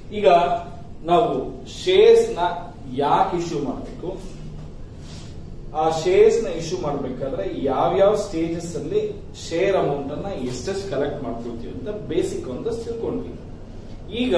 ಈಗ ನಾವು ಶೇರ್ಸ್ ನ ಯಾಕೆ ಇಶ್ಯೂ ಮಾಡಬೇಕು ಆ ಶೇರ್ಸ್ ನ ಇಶ್ಯೂ ಮಾಡಬೇಕಾದ್ರೆ ಯಾವ್ಯಾವ ಸ್ಟೇಜಸ್ ಅಲ್ಲಿ ಶೇರ್ ಅಮೌಂಟ್ ಅನ್ನ ಎಷ್ಟೆಷ್ಟು ಕಲೆಕ್ಟ್ ಮಾಡ್ಕೊಳ್ತೀವಿ ಅಂತ ಬೇಸಿಕ್ ಒಂದಷ್ಟು ತಿಳ್ಕೊಂಡ್ವಿ ಈಗ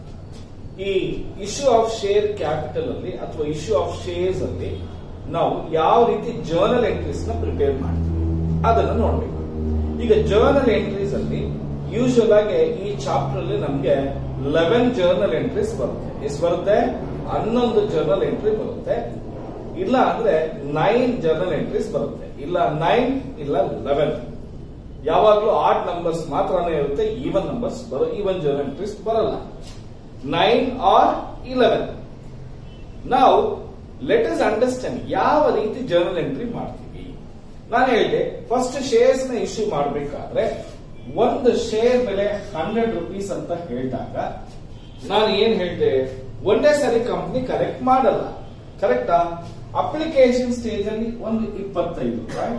ಈ ಇಶ್ಯೂ ಆಫ್ ಶೇರ್ ಕ್ಯಾಪಿಟಲ್ ಅಲ್ಲಿ ಅಥವಾ ಇಶ್ಯೂ ಆಫ್ ಶೇರ್ಸ್ ಅಲ್ಲಿ ನಾವು ಯಾವ ರೀತಿ ಜರ್ನಲ್ ಎಂಟ್ರೀಸ್ ನ ಪ್ರಿಪೇರ್ ಮಾಡ್ತೀವಿ ಅದನ್ನ ನೋಡ್ಬೇಕು ಈಗ ಜರ್ನಲ್ ಎಂಟ್ರೀಸ್ ಅಲ್ಲಿ ಯೂಶುವಲ್ ಆಗಿ ಈ ಚಾಪ್ಟರ್ ಅಲ್ಲಿ ನಮ್ಗೆ ಲೆವೆನ್ ಜರ್ನಲ್ ಎಂಟ್ರೀಸ್ ಬರುತ್ತೆ ಎಷ್ಟು ಬರುತ್ತೆ ಹನ್ನೊಂದು ಜರ್ನಲ್ ಎಂಟ್ರಿ ಬರುತ್ತೆ ಇಲ್ಲ ಅಂದ್ರೆ ನೈನ್ ಜರ್ನಲ್ ಎಂಟ್ರೀಸ್ ಬರುತ್ತೆ ಇಲ್ಲ ನೈನ್ ಇಲ್ಲ ಲೆವೆನ್ ಯಾವಾಗ್ಲೂ ಆಡ್ ನಂಬರ್ಸ್ ಮಾತ್ರನೇ ಇರುತ್ತೆ ಈವನ್ ನಂಬರ್ಸ್ ಬರೋ ಈವನ್ ಜರ್ನಲ್ ಎಂಟ್ರೀಸ್ ಬರಲ್ಲ ನೈನ್ ಆರ್ ಇಲೆವೆನ್ ನಾವು ಲೆಟ್ ಇಸ್ ಅಂಡರ್ಸ್ಟ್ಯಾಂಡ್ ಯಾವ ರೀತಿ ಜರ್ನಲ್ ಎಂಟ್ರಿ ಮಾಡ್ತೀವಿ ನಾನು ಹೇಳಿದೆ ಫಸ್ಟ್ ಶೇರ್ಸ್ ನ ಇಶ್ಯೂ ಮಾಡಬೇಕಾದ್ರೆ ಒಂದು ಶೇರ್ ಬೆಲೆ ಹಂಡ್ರೆಡ್ ರುಪೀಸ್ ಅಂತ ಹೇಳಿದಾಗ ನಾನು ಏನ್ ಹೇಳಿದೆ ಒಂದೇ ಸರಿ ಕಂಪ್ನಿ ಕರೆಕ್ಟ್ ಮಾಡಲ್ಲ ಕರೆಕ್ಟಾ ಅಪ್ಲಿಕೇಶನ್ ಸ್ಟೇಜ್ ಅಲ್ಲಿ ಒಂದು ಇಪ್ಪತ್ತೈದು ರೂಪಾಯಿ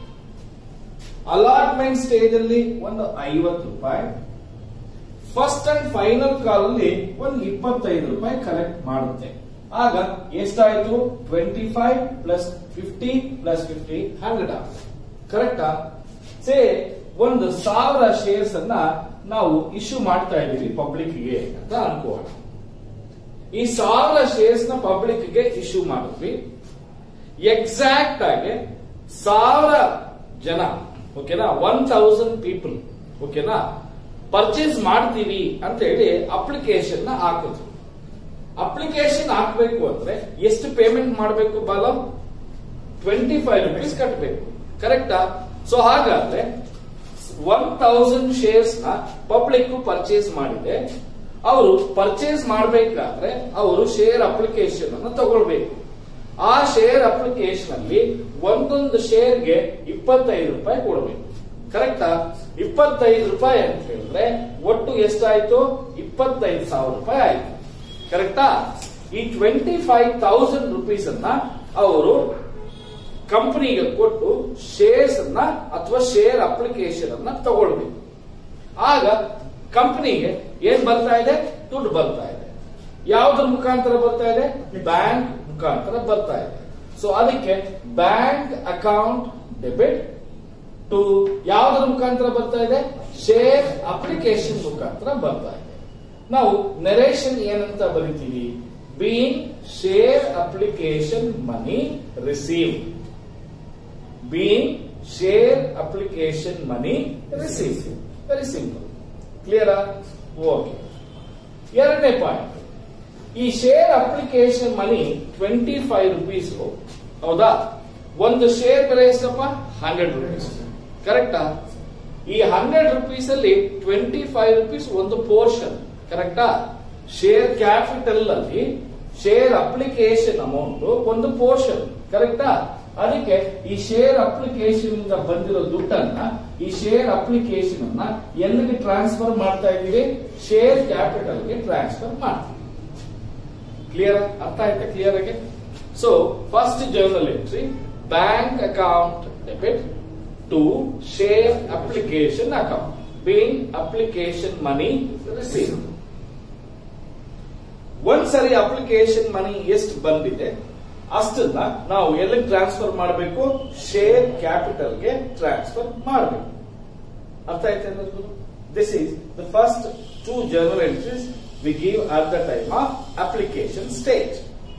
ಅಲಾಟ್ಮೆಂಟ್ ಸ್ಟೇಜ್ ಅಲ್ಲಿ ಒಂದು ಐವತ್ತು ರೂಪಾಯಿ ಫಸ್ಟ್ ಅಂಡ್ ಫೈನಲ್ ಕಾಲ್ ಅಲ್ಲಿ ಒಂದು ಇಪ್ಪತ್ತೈದು ರೂಪಾಯಿ ಕಲೆಕ್ಟ್ ಮಾಡುತ್ತೆ ಆಗ ಎಷ್ಟಾಯ್ತು twenty five plus fifty plus fifty hundred ಆಗುತ್ತೆ ಕರೆಕ್ಟಾ ಸೇ ಒಂದು ಸಾವಿರ ಶೇರ್ಸ್ ಅನ್ನ ನಾವು ಇಶ್ಯೂ ಮಾಡ್ತಾ ಇದೀವಿ ಪಬ್ಲಿಕ್ ಗೆ ಅಂತ ಅನ್ಕೋಣ ಈ ಸಾವಿರ ಶೇರ್ಸ್ ನ ಪಬ್ಲಿಕ್ ಗೆ ಇಶ್ಯೂ ಮಾಡಿದ್ವಿ ಎಕ್ಸಾಕ್ಟ್ ಆಗಿ ಸಾವಿರ ಜನ ಓಕೆನಾ ಒನ್ ತೌಸಂಡ್ ಪೀಪಲ್ ಓಕೆನಾ ಪರ್ಚೇಸ್ ಮಾಡ್ತೀವಿ ಅಂತ ಹೇಳಿ ಅಪ್ಲಿಕೇಶನ್ ನ ಹಾಕಿದ್ವಿ ಅಪ್ಲಿಕೇಶನ್ ಹಾಕಬೇಕು ಅಂದ್ರೆ ಎಷ್ಟು ಪೇಮೆಂಟ್ ಮಾಡಬೇಕು ಬಾಲ ಟ್ವೆಂಟಿ ಫೈವ್ ರುಪೀಸ್ ಕಟ್ಟಬೇಕು ಕರೆಕ್ಟಾ ಸೊ ಹಾಗಾದ್ರೆ ಒನ್ ತೌಸಂಡ್ ಶೇರ್ಸ್ ನ ಪಬ್ಲಿಕ್ ಪರ್ಚೇಸ್ ಮಾಡಿದೆ ಅವರು ಪರ್ಚೇಸ್ ಮಾಡಬೇಕಾದ್ರೆ ಅವರು ಶೇರ್ ಅಪ್ಲಿಕೇಶನ್ ಅನ್ನು ತಗೊಳ್ಬೇಕು ಆ ಶೇರ್ ಅಪ್ಲಿಕೇಶನ್ ಅಲ್ಲಿ ಒಂದೊಂದು ಶೇರ್ಗೆ ಇಪ್ಪತ್ತೈದು ರೂಪಾಯಿ ಕೊಡಬೇಕು ಕರೆಕ್ಟಾ ಇಪ್ಪತ್ತೈದು ರೂಪಾಯಿ ಅಂತ ಹೇಳಿದ್ರೆ ಒಟ್ಟು ಎಷ್ಟಾಯ್ತು ಇಪ್ಪತ್ತೈದು ಸಾವಿರ ರೂಪಾಯಿ ಆಯ್ತು ಕರೆಕ್ಟಾ ಈ ಟ್ವೆಂಟಿ ಫೈವ್ ತೌಸಂಡ್ ರುಪೀಸ್ ಅನ್ನ ಅವರು ಕಂಪನಿಗೆ ಕೊಟ್ಟು ಶೇರ್ಸ್ ಅನ್ನ ಅಥವಾ ಶೇರ್ ಅಪ್ಲಿಕೇಶನ್ ಅನ್ನ ತಗೊಳ್ಬೇಕು ಆಗ ಕಂಪನಿಗೆ ಏನ್ ಬರ್ತಾ ಇದೆ ದುಡ್ಡು ಬರ್ತಾ ಇದೆ ಯಾವುದ್ರ ಮುಖಾಂತರ ಬರ್ತಾ ಇದೆ ಬ್ಯಾಂಕ್ ಮುಖಾಂತರ ಬರ್ತಾ ಇದೆ ಸೊ ಅದಕ್ಕೆ ಬ್ಯಾಂಕ್ ಅಕೌಂಟ್ ಡೆಬಿಟ್ ಟು ಯಾವುದರ ಮುಖಾಂತರ ಬರ್ತಾ ಇದೆ ಶೇರ್ ಅಪ್ಲಿಕೇಶನ್ ಮುಖಾಂತರ ಬರ್ತಾ ಇದೆ ನಾವು ನೆರೇಷನ್ ಏನಂತ ಬರಿತೀವಿ being share application money receive being share application money receive very simple ಕ್ಲಿಯರಾ ಓಕೆ ಎರಡನೇ ಪಾಯಿಂಟ್ ಈ share application money twenty five rupees ಹೌದಾ ಒಂದು ಶೇರ್ ಬೆಲೆ ಎಷ್ಟಪ್ಪ ಹಂಡ್ರೆಡ್ ರುಪೀಸ್ ಕರೆಕ್ಟಾ ಈ ಹಂಡ್ರೆಡ್ ರುಪೀಸ್ ಅಲ್ಲಿ ಟ್ವೆಂಟಿ ಫೈವ್ ರುಪೀಸ್ ಒಂದು ಪೋರ್ಷನ್ ಕರೆಕ್ಟಾ ಶೇರ್ ಕ್ಯಾಪಿಟಲ್ ಅಲ್ಲಿ ಶೇರ್ ಅಪ್ಲಿಕೇಶನ್ ಅಮೌಂಟ್ ಒಂದು ಪೋರ್ಷನ್ ಕರೆಕ್ಟಾ ಅದಕ್ಕೆ ಈ ಶೇರ್ ಅಪ್ಲಿಕೇಶನ್ ಇಂದ ಬಂದಿರೋ ದುಡ್ಡನ್ನ ಈ ಶೇರ್ ಅಪ್ಲಿಕೇಶನ್ ಅನ್ನ ಎಲ್ಲಿಗೆ ಟ್ರಾನ್ಸ್ಫರ್ ಮಾಡ್ತಾ ಇದೀವಿ ಶೇರ್ ಕ್ಯಾಪಿಟಲ್ ಗೆ ಟ್ರಾನ್ಸ್ಫರ್ ಮಾಡ್ತೀವಿ ಕ್ಲಿಯರ್ ಅರ್ಥ ಆಯ್ತಾ ಕ್ಲಿಯರ್ ಆಗಿ so first journal entry bank account debit to share application account being application money receive ಒಂದ್ಸರಿ ಅಪ್ಲಿಕೇಶನ್ ಮನಿ ಎಷ್ಟು ಬಂದಿದೆ ಅಷ್ಟನ್ನ ನಾವು ಎಲ್ಲಿಗೆ ಟ್ರಾನ್ಸ್ಫರ್ ಮಾಡಬೇಕು ಶೇರ್ ಕ್ಯಾಪಿಟಲ್ ಗೆ ಟ್ರಾನ್ಸ್ಫರ್ ಮಾಡಬೇಕು ಅರ್ಥ ಆಯ್ತಾ ಎಲ್ಲರಿಗೂ this is the first two journal entries we give at the time of application stage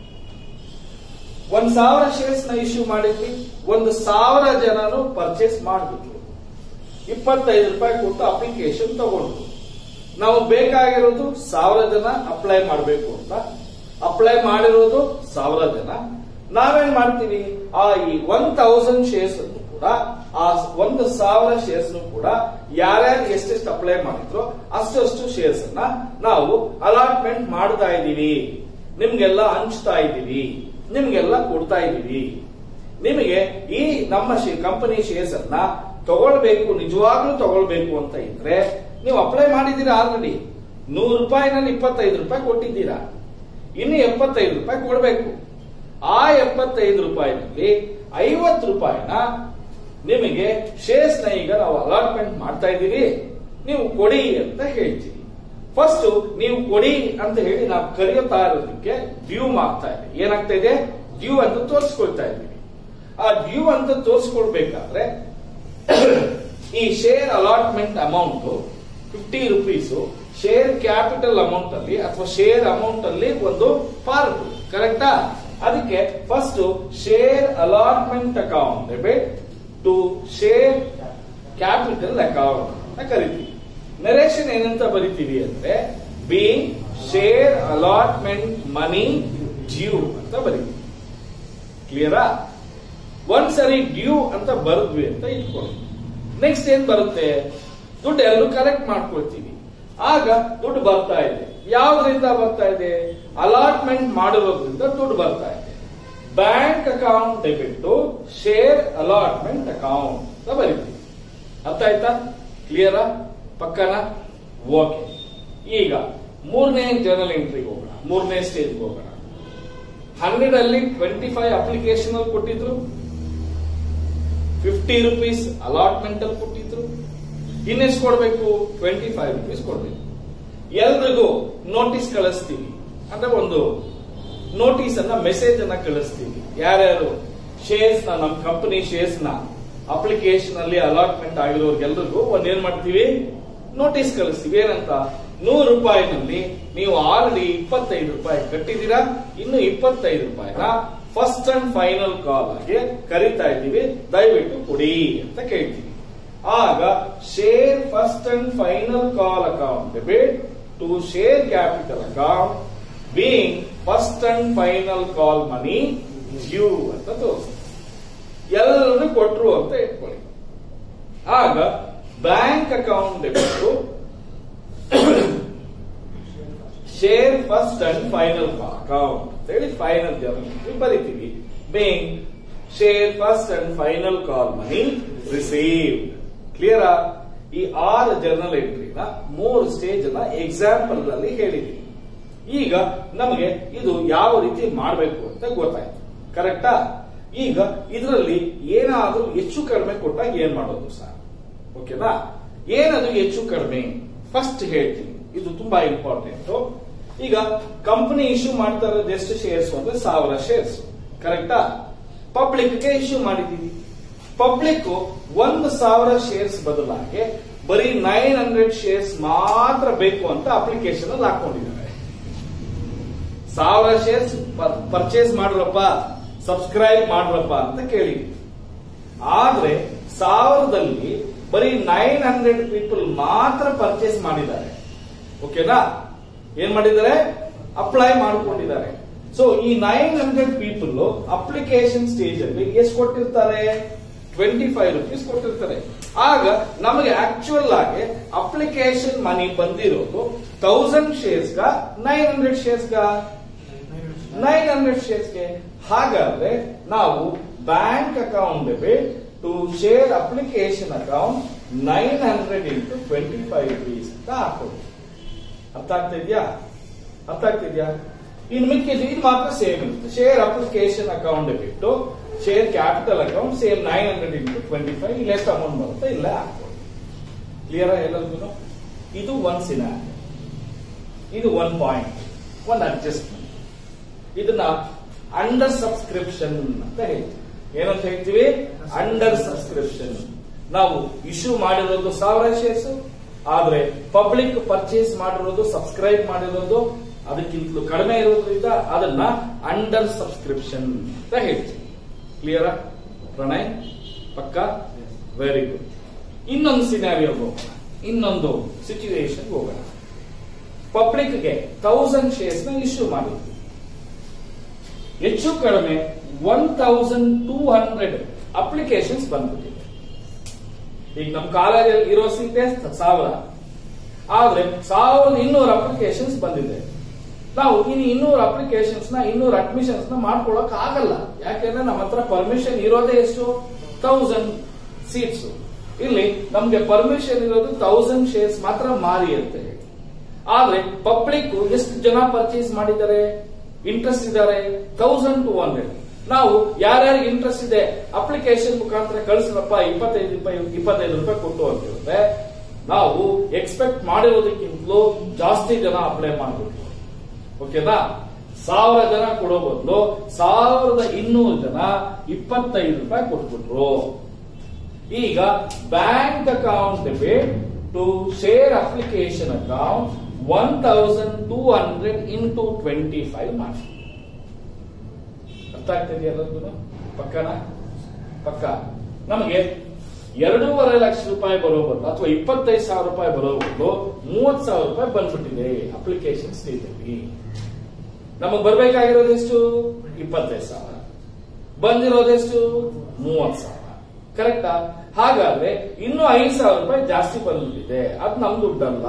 ಒಂದ್ ಸಾವಿರ ಶೇರ್ಸ್ ನ ಇಶ್ಯೂ ಮಾಡಿದ್ವಿ ಒಂದು ಸಾವಿರ ಜನರು ಪರ್ಚೇಸ್ ಮಾಡಿಬಿಟ್ರು ಇಪ್ಪತ್ತೈದು ರೂಪಾಯಿ ಕೊಟ್ಟು ಅಪ್ಲಿಕೇಶನ್ ತಗೊಂಡ್ರು ನಾವು ಬೇಕಾಗಿರೋದು ಸಾವಿರ ಜನ ಅಪ್ಲೈ ಮಾಡಬೇಕು ಅಂತ ಅಪ್ಲೈ ಮಾಡಿರೋದು ಸಾವಿರ ಜನ ನಾವೇನ್ ಮಾಡ್ತೀವಿ ಆ ಈ ಒನ್ ತೌಸಂಡ್ ಶೇರ್ಸ್ ಅನ್ನು ಕೂಡ ಆ ಒಂದು ಸಾವಿರ ಶೇರ್ಸ್ ಕೂಡ ಯಾರ್ಯಾರು ಎಷ್ಟೆಷ್ಟು ಅಪ್ಲೈ ಮಾಡಿದ್ರು ಅಷ್ಟಷ್ಟು ಶೇರ್ಸ್ ಅನ್ನ ನಾವು ಅಲಾಟ್ಮೆಂಟ್ ಮಾಡ್ತಾ ಇದೀವಿ ನಿಮ್ಗೆಲ್ಲ ಹಂಚ್ತಾ ಇದೀವಿ ನಿಮ್ಗೆಲ್ಲ ಕೊಡ್ತಾ ಇದೀವಿ ನಿಮಗೆ ಈ ನಮ್ಮ ಕಂಪನಿ ಶೇರ್ಸ್ ಅನ್ನ ತಗೊಳ್ಬೇಕು ನಿಜವಾಗ್ಲೂ ತಗೊಳ್ಬೇಕು ಅಂತ ಇದ್ರೆ ನೀವು ಅಪ್ಲೈ ಮಾಡಿದ್ದೀರಾ ಆಲ್ರೆಡಿ ನೂರು ರೂಪಾಯಿನಲ್ಲಿ ಇಪ್ಪತ್ತೈದು ರೂಪಾಯಿ ಕೊಟ್ಟಿದ್ದೀರಾ ಇನ್ನು ಎಪ್ಪತ್ತೈದು ರೂಪಾಯಿ ಕೊಡಬೇಕು ಆ ಎಪ್ಪತ್ತೈದು ರೂಪಾಯಿನಲ್ಲಿ ಐವತ್ತು ರೂಪಾಯಿನ ನಿಮಗೆ ಶೇರ್ಸ್ ನ ಈಗ ನಾವು ಅಲಾಟ್ಮೆಂಟ್ ಮಾಡ್ತಾ ಇದ್ದೀವಿ ನೀವು ಕೊಡಿ ಅಂತ ಹೇಳ್ತೀವಿ ಫಸ್ಟ್ ನೀವು ಕೊಡಿ ಅಂತ ಹೇಳಿ ನಾವು ಕರೆಯುತ್ತಾ ಇರೋದಕ್ಕೆ ಡ್ಯೂ ಆಗ್ತಾ ಇದೆ ಏನಾಗ್ತಾ ಇದೆ ಡ್ಯೂ ಅಂತ ತೋರಿಸ್ಕೊಳ್ತಾ ಇದ್ದೀವಿ ಆ ಡ್ಯೂ ಅಂತ ತೋರಿಸ್ಕೊಳ್ಬೇಕಾದ್ರೆ ಈ share allotment amount fifty rupees share capital amount ಅಲ್ಲಿ ಅಥವಾ ಶೇರ್ ಅಮೌಂಟ್ ಅಲ್ಲಿ ಒಂದು ಪಾರ್ಟ್ ಕರೆಕ್ಟಾ ಅದಕ್ಕೆ first share allotment account debit to share capital account ಅಂತ ಕರಿತೀವಿ ನರೇಶನ್ ಏನಂತ ಬರಿತೀವಿ ಅಂದ್ರೆ be share allotment money due ಅಂತ ಬರಿತೀವಿ ಕ್ಲಿಯರಾ ಒಂದ್ಸರಿ ಡ್ಯೂ ಅಂತ ಬರದ್ವಿ ಅಂತ ಇಟ್ಕೊಳ್ಳಿ ನೆಕ್ಸ್ಟ್ ಏನ್ ಬರುತ್ತೆ ದುಡ್ಡು ಎಲ್ಲರೂ ಕಲೆಕ್ಟ್ ಮಾಡ್ಕೊಳ್ತೀವಿ ಆಗ ದುಡ್ಡು ಬರ್ತಾ ಇದೆ ಯಾವ್ದ್ರಿಂದ ಬರ್ತಾ ಇದೆ ಅಲಾಟ್ಮೆಂಟ್ ಮಾಡಿರೋದ್ರಿಂದ ದುಡ್ಡು ಬರ್ತಾ ಇದೆ bank account debit to share allotment account ಅಂತ ಬರೀತೀವಿ ಅರ್ಥ ಆಯ್ತಾ ಕ್ಲಿಯರಾ ಪಕ್ಕನ ಓಕೆ ಈಗ ಮೂರನೇ ಜರ್ನಲ್ ಎಂಟ್ರಿಗೆ ಹೋಗೋಣ ಮೂರನೇ ಸ್ಟೇಜ್ಗೆ ಹೋಗೋಣ ಹಂಡ್ರೆಡ್ ಅಲ್ಲಿ ಟ್ವೆಂಟಿ ಫೈವ್ ಅಪ್ಲಿಕೇಶನ್ ಅಲ್ಲಿ ಕೊಟ್ಟಿದ್ರು ಫಿಫ್ಟಿ ರುಪೀಸ್ ಅಲಾಟ್ಮೆಂಟ್ ಅಲ್ಲಿ ಕೊಟ್ಟಿದ್ರು ಇನ್ನೆಷ್ಟು ಕೊಡ್ಬೇಕು ಟ್ವೆಂಟಿ ಫೈವ್ ರುಪೀಸ್ ಕೊಡ್ಬೇಕು ಎಲ್ರಿಗೂ ನೋಟಿಸ್ ಕಳಿಸ್ತೀವಿ ಅಂದ್ರೆ ಒಂದು ನೋಟಿಸ್ ಅನ್ನ ಮೆಸೇಜ್ ಅನ್ನ ಕಳಿಸ್ತೀವಿ ಯಾರ್ಯಾರು ಶೇರ್ಸ್ ನ ನಮ್ಮ ಕಂಪನಿ ಶೇರ್ಸ್ ನ ಅಪ್ಲಿಕೇಶನ್ ಅಲ್ಲಿ ಅಲಾಟ್ಮೆಂಟ್ ಆಗಿರೋರ್ಗೆಲ್ರಿಗೂ ಒಂದ್ ಏನ್ ಮಾಡ್ತೀವಿ ನೋಟಿಸ್ ಕಳಿಸ್ತೀವಿ ಏನಂತ ನೂರು ರೂಪಾಯಿನಲ್ಲಿ ನೀವು ಆಲ್ರೆಡಿ ಇಪ್ಪತ್ತೈದು ರೂಪಾಯಿ ಕಟ್ಟಿದ್ದೀರಾ ಇನ್ನು ಇಪ್ಪತ್ತೈದು ರೂಪಾಯಿನ ಫಸ್ಟ್ ಅಂಡ್ ಫೈನಲ್ ಕಾಲ್ ಆಗಿ ಕರಿತಾ ಇದ್ದೀವಿ ದಯವಿಟ್ಟು ಕೊಡಿ ಅಂತ ಕೇಳ್ತೀವಿ ಆಗ share first and final call account debit to share capital account being first and final call money due ಅಂತ ತೋರಿಸ್ತೀವಿ ಎಲ್ಲರೂ ಕೊಟ್ರು ಅಂತ ಇಟ್ಕೊಳ್ಳಿ ಆಗ bank account debit share first and final account ಅಂತ ಹೇಳಿ ಫೈನಲ್ ಜರ್ನಲ್ ಬರಿತೀವಿ being share first and final call money receive clear ಈ ಆರು ಜರ್ನಲ್ ಎಂಟ್ರಿನ ಮೂರು ಸ್ಟೇಜ್ ಅನ್ನ ಎಕ್ಸಾಂಪಲ್ ಅಲ್ಲಿ ಹೇಳಿದೀನಿ ಈಗ ನಮಗೆ ಇದು ಯಾವ ರೀತಿ ಮಾಡಬೇಕು ಅಂತ ಗೊತ್ತಾಯ್ತು ಕರೆಕ್ಟಾ ಈಗ ಇದರಲ್ಲಿ ಏನಾದ್ರೂ ಹೆಚ್ಚು ಕಡಿಮೆ ಕೊಟ್ಟಾಗ ಏನ್ ಮಾಡೋದು ಸರ್ ಓಕೆನಾ ಏನದು ಹೆಚ್ಚು ಕಡಿಮೆ ಫಸ್ಟ್ ಹೇಳ್ತೀನಿ ಇದು ತುಂಬಾ ಇಂಪಾರ್ಟೆಂಟ್ ಈಗ ಕಂಪನಿ ಇಶ್ಯೂ ಮಾಡ್ತಾ ಇರೋದು ಎಷ್ಟು ಶೇರ್ಸ್ ಅಂದ್ರೆ ಸಾವಿರ ಶೇರ್ಸ್ ಕರೆಕ್ಟಾ ಪಬ್ಲಿಕ್ ಗೆ ಇಶ್ಯೂ ಮಾಡಿದೀವಿ ಪಬ್ಲಿಕ್ ಒಂದು ಸಾವಿರ ಶೇರ್ಸ್ ಬದಲಾಗಿ ಬರೀ ನೈನ್ ಹಂಡ್ರೆಡ್ ಶೇರ್ಸ್ ಮಾತ್ರ ಬೇಕು ಅಂತ ಅಪ್ಲಿಕೇಶನ್ ಅಲ್ಲಿ ಹಾಕೊಂಡಿದ್ದಾರೆ ಸಾವಿರ ಶೇರ್ಸ್ ಪರ್ಚೇಸ್ ಮಾಡ್ರಪ್ಪ ಸಬ್ಸ್ಕ್ರೈಬ್ ಮಾಡ್ರಪ್ಪ ಅಂತ ಕೇಳಿದ್ವಿ ಆದ್ರೆ ಸಾವಿರದಲ್ಲಿ ಬರೀ ನೈನ್ ಹಂಡ್ರೆಡ್ ಪೀಪಲ್ ಮಾತ್ರ ಪರ್ಚೇಸ್ ಮಾಡಿದ್ದಾರೆ ಓಕೆನಾ ಏನ್ ಮಾಡಿದ್ದಾರೆ ಅಪ್ಲೈ ಮಾಡ್ಕೊಂಡಿದ್ದಾರೆ ಸೊ ಈ nine hundred people application stage ಅಲ್ಲಿ ಎಷ್ಟು ಕೊಟ್ಟಿರ್ತಾರೆ ಟ್ವೆಂಟಿ ಫೈವ್ ರುಪೀಸ್ ಕೊಟ್ಟಿರ್ತಾರೆ ಆಗ ನಮಗೆ ಆಕ್ಚುಯಲ್ ಆಗಿ ಅಪ್ಲಿಕೇಶನ್ ಮನಿ ಬಂದಿರೋದು ತೌಸಂಡ್ ಶೇರ್ಸ್ಗ ನೈನ್ ಹಂಡ್ರೆಡ್ ಶೇರ್ಸ್ಗ ನೈನ್ ಹಂಡ್ರೆಡ್ ಶೇರ್ಸ್ಗೆ ಹಾಗಾದ್ರೆ ನಾವು bank account debit to share application account nine hundred into twenty five rupees ಅಂತ ಹಾಕೋದು ಅರ್ಥ ಆಗ್ತಾ ಇದೆಯಾ ಅರ್ಥ ಆಗ್ತಿದ್ಯಾ ಇನ್ನು ಮಿಕ್ಕಿದ್ದು ಇದು ಮಾತ್ರ ಸೇಮ್ ಇರುತ್ತೆ ಶೇರ್ ಅಪ್ಲಿಕೇಶನ್ ಅಕೌಂಟ್ ಬಿಟ್ಟು share capital account same nine hundred into twenty five ಇಲ್ಲಿ ಎಷ್ಟು ಅಮೌಂಟ್ ಬರುತ್ತೆ ಇಲ್ಲೇ ಹಾಕೋದು ಕ್ಲಿಯರ್ ಎಲ್ಲರಿಗೂ ಇದು ಒನ್ ಸಿನಾರಿ ಇದು ಒನ್ ಪಾಯಿಂಟ್ ಒನ್ ಅಡ್ಜಸ್ಟ್ಮೆಂಟ್ ಇದನ್ನ ಅಂಡರ್ ಸಬ್ಸ್ಕ್ರಿಪ್ಷನ್ ಅಂತ ಹೇಳ್ತೀವಿ ಏನಂತ ಹೇಳ್ತೀವಿ ಅಂಡರ್ ಸಬ್ಸ್ಕ್ರಿಪ್ಷನ್ ನಾವು ಇಶ್ಯೂ ಮಾಡಿರೋದು ಸಾವಿರ ಶೇರ್ಸ್ ಆದ್ರೆ ಪಬ್ಲಿಕ್ ಪರ್ಚೇಸ್ ಮಾಡಿರೋದು ಸಬ್ಸ್ಕ್ರೈಬ್ ಮಾಡಿರೋದು ಅದಕ್ಕಿಂತಲೂ ಕಡಿಮೆ ಇರೋದ್ರಿಂದ ಅದನ್ನ ಅಂಡರ್ ಸಬ್ಸ್ಕ್ರಿಪ್ಷನ್ ಅಂತ ಹೇಳ್ತೀವಿ ಕ್ಲಿಯರಾ ಪ್ರಣಯ್ ಪಕ್ಕ ವೆರಿ ಗುಡ್ ಇನ್ನೊಂದು ಸಿನಾರಿಯೋ ಹೋಗೋಣ ಇನ್ನೊಂದು ಸಿಚುವೇಶನ್ ಹೋಗೋಣ ಪಬ್ಲಿಕ್ಗೆ ತೌಸಂಡ್ ಶೇರ್ಸ್ ನ ಇಶ್ಯೂ ಮಾಡಿದ್ವಿ ಹೆಚ್ಚು ಕಡಿಮೆ one thousand two hundred applications ಬಂದ್ಬಿಟ್ಟಿದೆ ಈಗ ನಮ್ಮ ಕಾಲೇಜಲ್ಲಿ ಇರೋ ಸೀಟೆ ಸಾವಿರ ಆದ್ರೆ ಸಾವಿರದ ಇನ್ನೂರು ಅಪ್ಲಿಕೇಶನ್ಸ್ ಬಂದಿದೆ ನಾವು ಇನ್ನು ಇನ್ನೂರು ಅಪ್ಲಿಕೇಶನ್ಸ್ ನ ಇನ್ನೂರು ಅಡ್ಮಿಷನ್ಸ್ ನ ಮಾಡ್ಕೊಳಕ್ ಆಗಲ್ಲ ಯಾಕೆಂದ್ರೆ ನಮ್ಮ ಹತ್ರ ಪರ್ಮಿಷನ್ ಇರೋದೇ ಎಷ್ಟು ತೌಸಂಡ್ ಸೀಟ್ಸ್ ಇಲ್ಲಿ ನಮ್ಗೆ ಪರ್ಮಿಷನ್ ಇರೋದು ತೌಸಂಡ್ ಶೇರ್ಸ್ ಮಾತ್ರ ಮಾರಿ ಅಂತ ಹೇಳಿ ಆದ್ರೆ ಪಬ್ಲಿಕ್ ಎಷ್ಟು ಜನ ಪರ್ಚೇಸ್ ಮಾಡಿದ್ದಾರೆ ಇಂಟ್ರೆಸ್ಟ್ ಇದ್ದಾರೆ ತೌಸಂಡ್ ಟೂ ಹಂಡ್ರೆಡ್ ನಾವು ಯಾರ್ಯಾರಿಗೆ ಇಂಟ್ರೆಸ್ಟ್ ಇದೆ ಅಪ್ಲಿಕೇಶನ್ ಮುಖಾಂತರ ಕಳಿಸ್ರಪ್ಪ ಇಪ್ಪತ್ತೈದು ರೂಪಾಯಿ ಇಪ್ಪತ್ತೈದು ರೂಪಾಯಿ ಕೊಟ್ಟು ಅಂತ ಹೇಳಿದ್ರೆ ನಾವು ಎಕ್ಸ್ಪೆಕ್ಟ್ ಮಾಡಿರೋದಕ್ಕಿಂತಲೂ ಜಾಸ್ತಿ ಜನ ಅಪ್ಲೈ ಮಾಡಬೇಕು ಓಕೆನಾ ಸಾವಿರ ಜನ ಕೊಡೋ ಬದಲು ಸಾವಿರದ ಇನ್ನೂರು ಜನ ಇಪ್ಪತ್ತೈದು ರೂಪಾಯಿ ಕೊಟ್ಬಿಟ್ರು ಈಗ bank account debit to share application account one thousand two hundred into twenty five ಮಾಡಿ ಅರ್ಥ ಆಗ್ತಿದೆಯಾ ಎಲ್ಲರಿಗೂ ಪಕ್ಕನ ಪಕ್ಕ ನಮಗೆ ಎರಡೂವರೆ ಲಕ್ಷ ರೂಪಾಯಿ ಬರೋ ಬದಲು ಅಥವಾ ಇಪ್ಪತ್ತೈದು ಸಾವಿರ ರೂಪಾಯಿ ಬರೋ ಬದಲು ಮೂವತ್ ಸಾವಿರ ರೂಪಾಯಿ ಬಂದ್ಬಿಟ್ಟಿದೆ ಅಪ್ಲಿಕೇಶನ್ ಸ್ಟೇಜಲ್ಲಿ ನಮಗ್ ಬರ್ಬೇಕಾಗಿರೋದೆಷ್ಟು ಇಪ್ಪತ್ತೈದು ಸಾವಿರ ಬಂದಿರೋದೆಷ್ಟು ಮೂವತ್ ಸಾವಿರ ಕರೆಕ್ಟಾ ಹಾಗಾದ್ರೆ ಇನ್ನು ಐದು ಸಾವಿರ ರೂಪಾಯಿ ಜಾಸ್ತಿ ಬಂದ್ಬಿಟ್ಟಿದೆ ಅದು ನಮ್ ದುಡ್ಡಲ್ಲ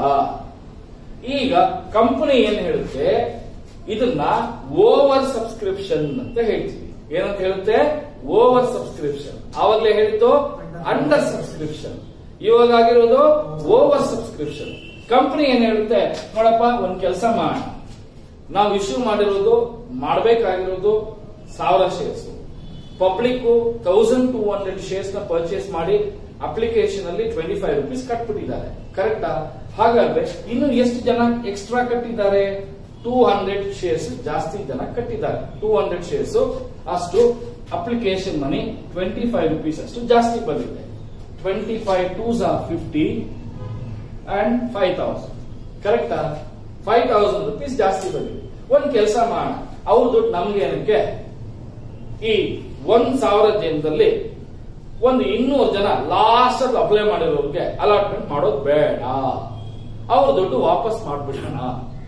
ಈಗ ಕಂಪನಿ ಏನ್ ಹೇಳುತ್ತೆ ಇದನ್ನ ಓವರ್ ಸಬ್ಸ್ಕ್ರಿಪ್ಷನ್ ಅಂತ ಹೇಳ್ತೀವಿ ಏನಂತ ಹೇಳುತ್ತೆ ಓವರ್ ಸಬ್ಸ್ಕ್ರಿಪ್ಷನ್ ಆವಾಗಲೇ ಹೇಳಿದ್ದು ಅಂಡರ್ ಸಬ್ಸ್ಕ್ರಿಪ್ಷನ್ ಇವಾಗ ಆಗಿರೋದು ಓವರ್ ಸಬ್ಸ್ಕ್ರಿಪ್ಷನ್ ಕಂಪನಿ ಏನ್ ಹೇಳುತ್ತೆ ನೋಡಪ್ಪ ಒಂದ್ ಕೆಲಸ ಮಾಡ ನಾವು ಇಶ್ಯೂ ಮಾಡಿರೋದು ಮಾಡಬೇಕಾಗಿರೋದು ಸಾವಿರ shares public thousand two hundred shares ನ ಪರ್ಚೇಸ್ ಮಾಡಿ ಅಪ್ಲಿಕೇಶನ್ ಅಲ್ಲಿ ಟ್ವೆಂಟಿ ಫೈವ್ ರುಪೀಸ್ ಕಟ್ಬಿಟ್ಟಿದ್ದಾರೆ ಕರೆಕ್ಟಾ ಹಾಗಾದ್ರೆ ಇನ್ನು ಎಷ್ಟು ಜನ ಎಕ್ಸ್ಟ್ರಾ ಕಟ್ಟಿದ್ದಾರೆ ಟೂ ಹಂಡ್ರೆಡ್ ಶೇರ್ಸ್ ಜಾಸ್ತಿ ಜನ ಕಟ್ಟಿದ್ದಾರೆ ಟೂ ಹಂಡ್ರೆಡ್ ಶೇರ್ಸ್ ಅಷ್ಟು application money twenty five rupees ಅಷ್ಟು ಜಾಸ್ತಿ ಬಂದಿದೆ twenty five twos are fifty and five thousand ಕರೆಕ್ಟಾ ಫೈವ್ ತೌಸಂಡ್ ರುಪೀಸ್ ಜಾಸ್ತಿ ಬಂದಿದೆ ಒಂದ್ ಕೆಲಸ ಮಾಡೋಣ ಅವ್ರ ದುಡ್ಡು ನಮ್ಗೆ ಏನಕ್ಕೆ ಈ ಒಂದ್ ಸಾವಿರ ಜನದಲ್ಲಿ ಒಂದು ಇನ್ನೂರು ಜನ ಲಾಸ್ಟ್ ಅಲ್ಲಿ ಅಪ್ಲೈ ಮಾಡಿರೋರಿಗೆ ಅಲಾಟ್ಮೆಂಟ್ ಮಾಡೋದು ಬೇಡ ಅವ್ರ ದುಡ್ಡು ವಾಪಸ್ ಮಾಡ್ಬಿಡೋಣ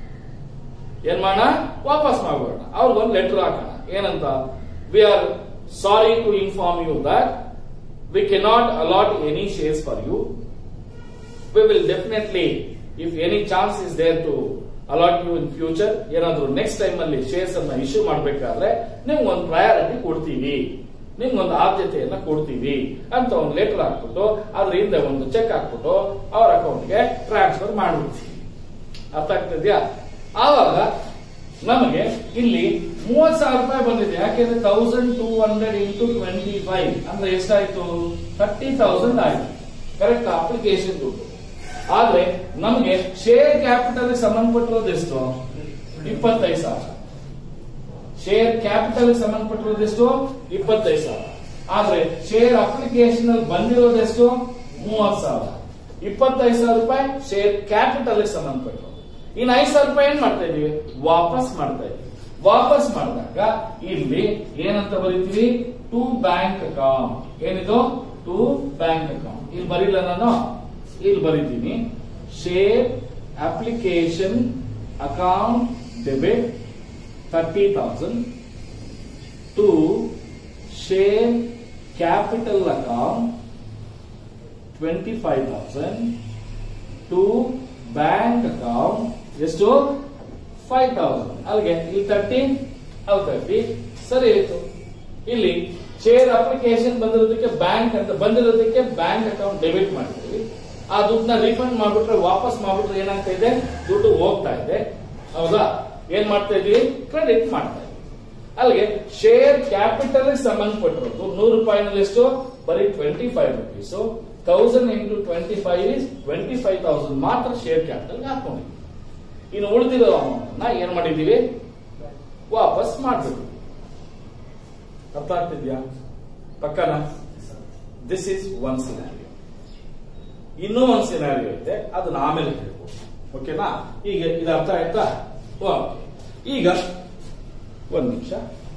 ಏನ್ ಮಾಡೋಣ ವಾಪಸ್ ಮಾಡ್ಬಿಡೋಣ ಅವ್ರಿಗೊಂದು ಲೆಟರ್ ಹಾಕೋಣ ಏನಂತ we are sorry to inform you that we cannot allot any shares for you we will definitely if any chance is there to allot you in future ಏನಾದ್ರು ನೆಕ್ಸ್ಟ್ ಟೈಮ್ ಅಲ್ಲಿ ಶೇರ್ಸ್ ಅನ್ನ issue ಮಾಡಬೇಕಾದ್ರೆ ನಿಮ್ಗೆ ಒಂದು priority ಕೊಡ್ತೀವಿ ನಿಮ್ಗೆ ಒಂದು ಆದ್ಯತೆಯನ್ನ ಕೊಡ್ತೀವಿ ಅಂತ ಒಂದು ಲೆಟರ್ ಹಾಕ್ಬಿಟ್ಟು ಅದ್ರ ಹಿಂದೆ ಒಂದು ಚೆಕ್ ಹಾಕ್ಬಿಟ್ಟು ಅವ್ರ ಅಕೌಂಟ್ಗೆ ಟ್ರಾನ್ಸ್ಫರ್ ಮಾಡ್ಬಿಡ್ತೀವಿ ಅರ್ಥ ಆಗ್ತಿದ್ಯಾ ಆವಾಗ ನಮಗೆ ಇಲ್ಲಿ ಮೂವತ್ ಸಾವಿರ ರೂಪಾಯಿ ಬಂದಿದೆ ಯಾಕೆಂದ್ರೆ thousand two hundred into twenty five ಅಂದ್ರೆ ಎಷ್ಟಾಯ್ತು ಥರ್ಟಿ ತೌಸಂಡ್ ಆಯ್ತು ಕರೆಕ್ಟ್ ಅಪ್ಲಿಕೇಶನ್ ದುಡ್ಡು ಆದ್ರೆ ನಮಗೆ ಶೇರ್ ಕ್ಯಾಪಿಟಲ್ ಸಂಬಂಧಪಟ್ಟಿರೋದು ಎಷ್ಟು ಇಪ್ಪತ್ತೈದು ಸಾವಿರ ಶೇರ್ ಕ್ಯಾಪಿಟಲ್ ಸಂಬಂಧಪಟ್ಟಿರೋದೆಷ್ಟು ಇಪ್ಪತ್ತೈದು ಸಾವಿರ ಆದ್ರೆ ಶೇರ್ ಅಪ್ಲಿಕೇಶನ್ ಅಲ್ಲಿ ಬಂದಿರೋದೆಷ್ಟು ಮೂವತ್ ಸಾವಿರ ಇಪ್ಪತ್ತೈದು ಸಾವಿರ ರೂಪಾಯಿ ಶೇರ್ ಕ್ಯಾಪಿಟಲ್ ಸಂಬಂಧಪಟ್ಟಿರೋದು ಇನ್ನು ಐದು ಸಾವಿರ ರೂಪಾಯಿ ಏನ್ ಮಾಡ್ತಾ ಇದೀವಿ ವಾಪಸ್ ಮಾಡ್ತಾ ಇದೀವಿ ವಾಪಸ್ ಮಾಡಿದಾಗ ಇಲ್ಲಿ ಏನಂತ ಬರೀತೀವಿ ಟು ಬ್ಯಾಂಕ್ ಅಕೌಂಟ್ ಏನಿದು ಟು ಬ್ಯಾಂಕ್ ಅಕೌಂಟ್ ಇಲ್ಲಿ ಬರೀಲ್ಲ ನಾನು ಇಲ್ಲಿ ಬರೀತೀನಿ share application account debit thirty thousand to share capital account twenty five thousand to bank account ಎಷ್ಟು ಫೈವ್ ತೌಸಂಡ್ ಅಲ್ಲಿಗೆ ಇಲ್ಲಿ ತರ್ಟಿ ಅಲ್ಲಿ ತರ್ಟಿ ಸರಿ ಆಯ್ತು ಇಲ್ಲಿ ಶೇರ್ ಅಪ್ಲಿಕೇಶನ್ ಬಂದಿರೋದಕ್ಕೆ ಬ್ಯಾಂಕ್ ಅಂತ ಬಂದಿರೋದಕ್ಕೆ ಬ್ಯಾಂಕ್ ಅಕೌಂಟ್ ಡೆಬಿಟ್ ಮಾಡ್ತೀವಿ ಆ ದುಡ್ಡನ್ನ ರಿಫಂಡ್ ಮಾಡ್ಬಿಟ್ರೆ ವಾಪಸ್ ಮಾಡ್ಬಿಟ್ರೆ ಏನಾಗ್ತಾ ಇದೆ ದುಡ್ಡು ಹೋಗ್ತಾ ಇದೆ ಹೌದಾ ಏನ್ ಮಾಡ್ತಾ ಇದೀವಿ ಕ್ರೆಡಿಟ್ ಮಾಡ್ತಾ ಇದೀವಿ ಅಲ್ಲಿಗೆ ಶೇರ್ ಕ್ಯಾಪಿಟಲ್ ಸಂಬಂಧಪಟ್ಟಿರೋದು ನೂರು ರೂಪಾಯಿನಲ್ಲಿ ಎಷ್ಟು ಬರೀ twenty five rupees thousand into twenty five is twenty five thousand ಮಾತ್ರ ಶೇರ್ ಕ್ಯಾಪಿಟಲ್ ಹಾಕೊಂಡಿದ್ವಿ ಇನ್ನು ಉಳಿದಿರೋ ಅಮೌಂಟ್ ಏನ್ ಮಾಡಿದೀವಿ ವಾಪಸ್ ಮಾಡ್ಬೇಕು ಅರ್ಥ ಆಗ್ತಿದ್ಯಾ ಪಕ್ಕನ ದಿಸ್ ಇಸ್ ಒನ್ ಸಿನಾರಿಯೋ ಇನ್ನೂ ಒಂದು ಸಿನಾರಿಯೋ ಇದೆ ಅದನ್ನ ಆಮೇಲೆ ಹೇಳ್ಬೋದು ಓಕೆನಾ ಈಗ ಇದು ಅರ್ಥ ಆಯ್ತಾ ಓಕೆ ಈಗ ಒಂದ್ ನಿಮಿಷ